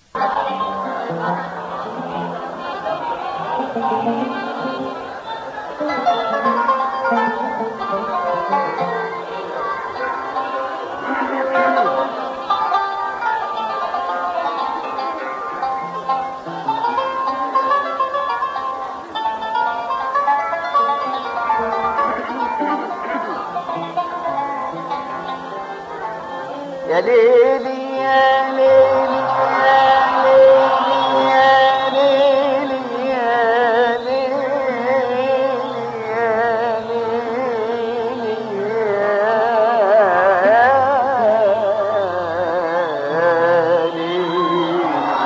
يا ليلي يا ليلي يا ليلي يا ليلي يا ليلي يا ليلي يا ليلي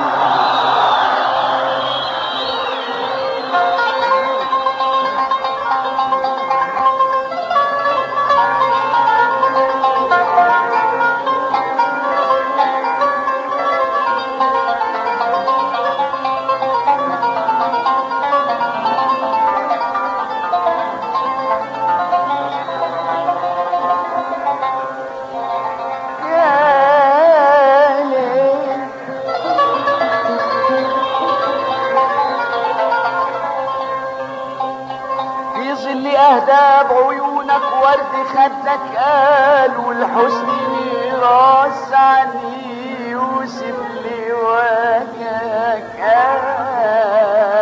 يا ليل في ظل اهداب عيونك ورد خدك قال والحسن ميراث عن يوسف لوجهك قال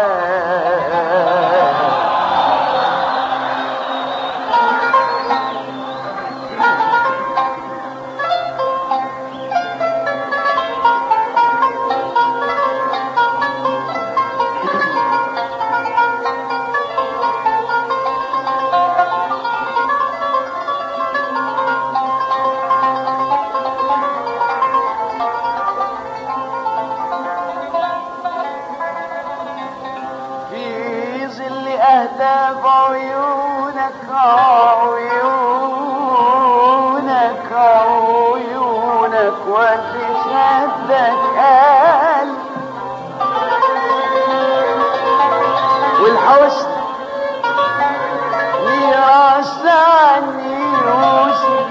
في ظل أهداف عيونك عيونك عيونك ودي خدك قال والحسن ميراث عني يوسف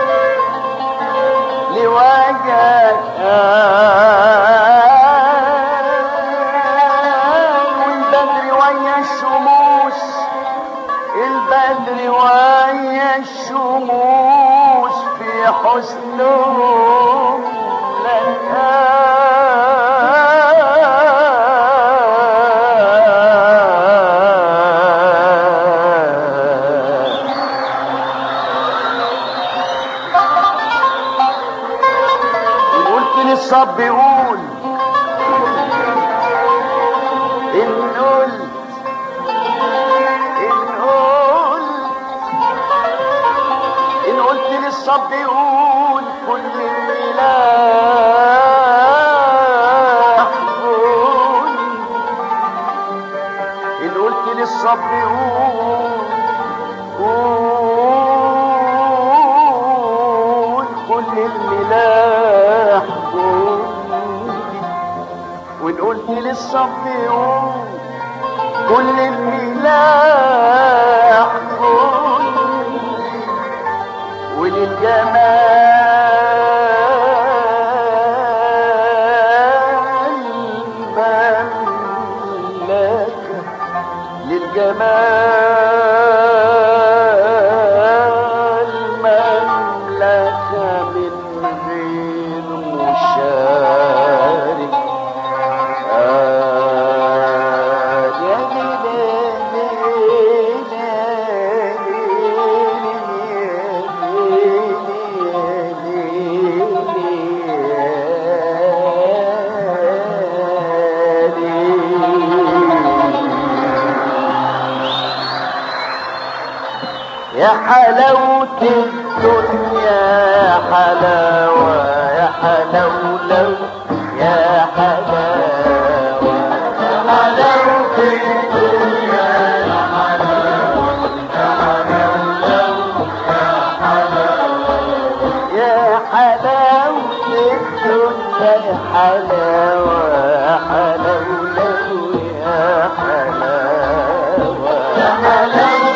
لوجهك والبدر ويا الشموس البدر ويا الشموس في حسنهم لك قلت للصب قول إن قلت إن قلت إن قلت للصب قول كل الملاح قول إن قلت للصب قول قول كل الملاح قول وإن قلت للصب قول كل الملاح قول وللجمال مملكة للجمال مملكة من غير مشارك يا حلاوة الدنيا يا حلاوة يا حلاولو يا حلاوة يا حلاوة الدنيا يا حلاوة يا حلاوة الدنيا يا حلاوة يا حلاولو يا حلاوة يا حلاوة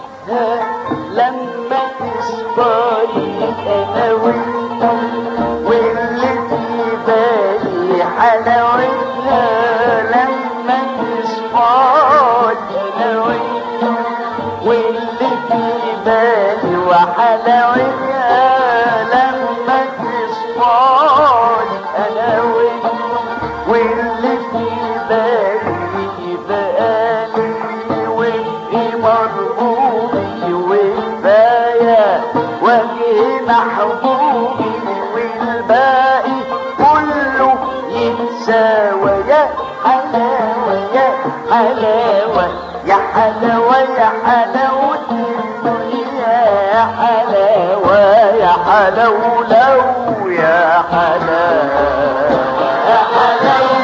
لما تصفالي انا وانت واللي في بالي حلاوتها لما تصفالي انا وانت واللي في بالي وحلاوتها لما تصفالي انا وانت واللي في بالي بقالي وفي مرغوبي وكفاية وجه محبوبي والباقي كله يتساوى يا حلاوة يا حلاوة يا حلاوة يا حلاوة الدنيا يا حلاوة يا حلاوة لو يا حلاوة يا حلاوة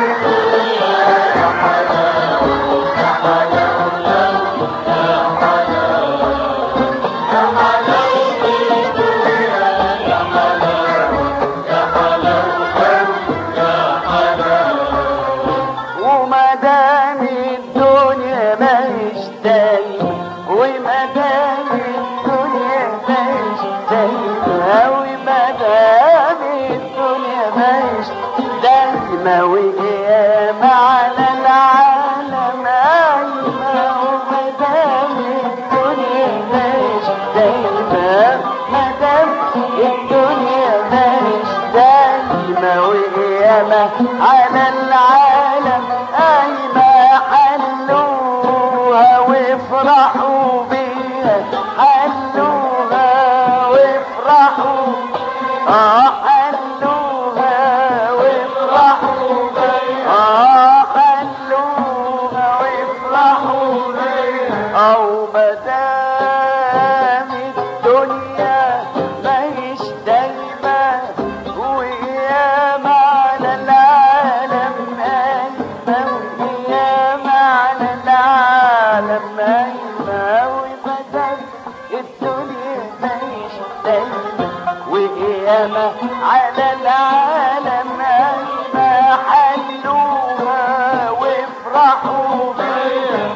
وما دام الدنيا ماهيش دايما وما دام الدنيا ماهيش دايما وما دام الدنيا ماهيش دايما وقيامة على العالم قايمة وما دام الدنيا ماهيش دايما ما دام الدنيا ماهيش دايما وقيامة على العالم قايمة حلوها وافرحوا بيها حلوها وافرحوا اه حلوها وافرحوا بيها اه حلوها وافرحوا بيها او مدام الدنيا ماهيش دايما وياما على العالم قايمة وياما على العالم قايمة ومدام الدنيا ماهيش دايما وياما على العالم قايمة حلوها وافرحوا بيها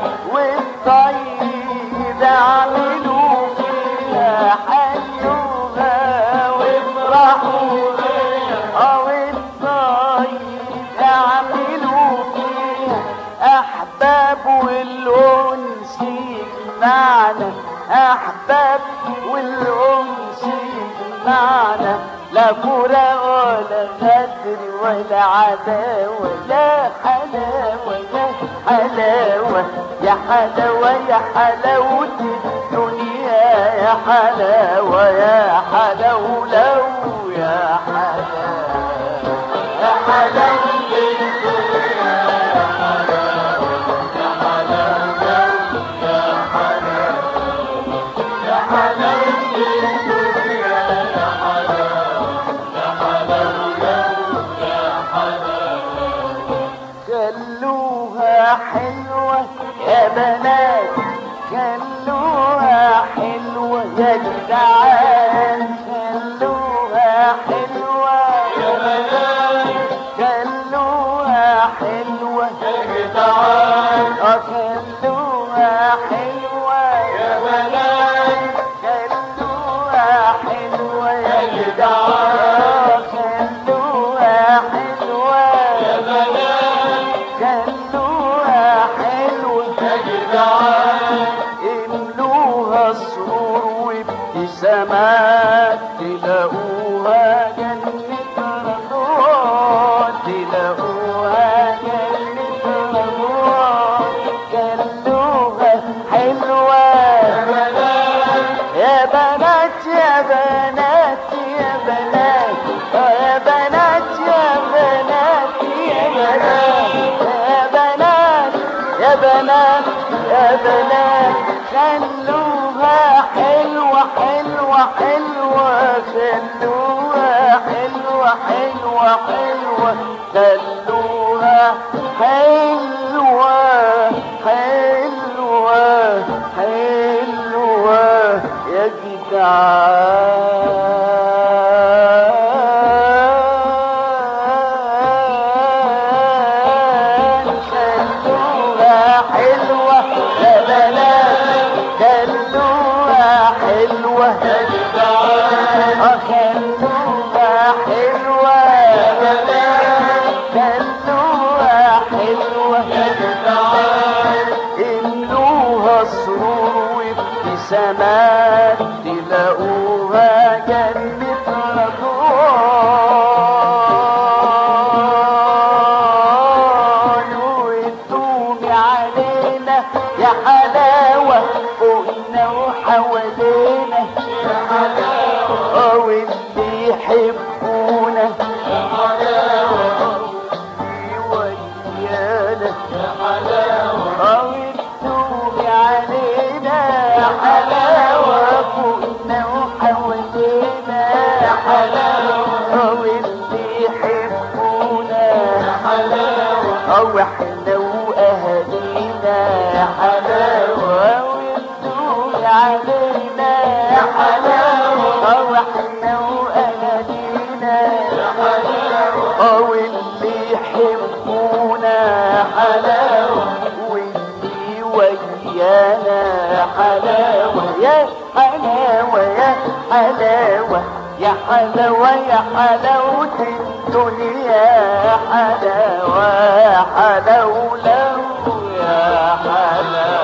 والطيب اعملوا فيها حلوها وافرحوا بيها او الطيب اعملوا فيها احباب والانس معنا احباب والانس معنا لا كرة ولا غدر ولا عداوة يا حلاوة يا حلاوة يا حلاوة يا حلاوة الدنيا يا حلاوة يا حلاوة لو يا حلاوة يا حلاوة خلوها حلوة يا بنات خلوها حلوة يا جدعان خلوها حلوة يا بنات خلوها حلوة يا جدعان خلوها حلوة يا بنات خلوها حلوة يا جدعان خلوها حلوة يا بنات خلوها حلوة يا جدعان املوها سرور وابتسامات تلاقوها جنة رضوان تلاقوها جنة رضوان خلوها حلوة يا بنات يا بنات يا بنات يا بنات يا بنات يا بنات يا بنات يا بنات يا بنات خلوها حلوة حلوة حلوة خلوها حلوة حلوة حلوة خلوها حلوة حلوة حلوة يا جدعان خلوها حلوة يا بنات حلاوة خلوها حلوة خلوها حلوة املوها سرور وابتسامات تلاقوها جنة رضوان وتدومي علينا يا حلاوة فوقنا وحوالينا يا حلاوة واللي يحبونا يا حلاوة ويانا يا حلاوة وتدومي علينا يا حلاوة فوقنا وحوالينا يا حلاوة واللي يحبونا يا حلاوة أو احنا واهالينا يا حلاوة وانتوا علينا يا حلاوة أو احنا واهالينا يا حلاوة أو اللي يحبونا يا حلاوة واللي ويانا يا حلاوة يا حلاوة يا حلاوة يا حلاوة يا حلاوة الدنيا يا حلاوة يا حلاوة يا حلاوة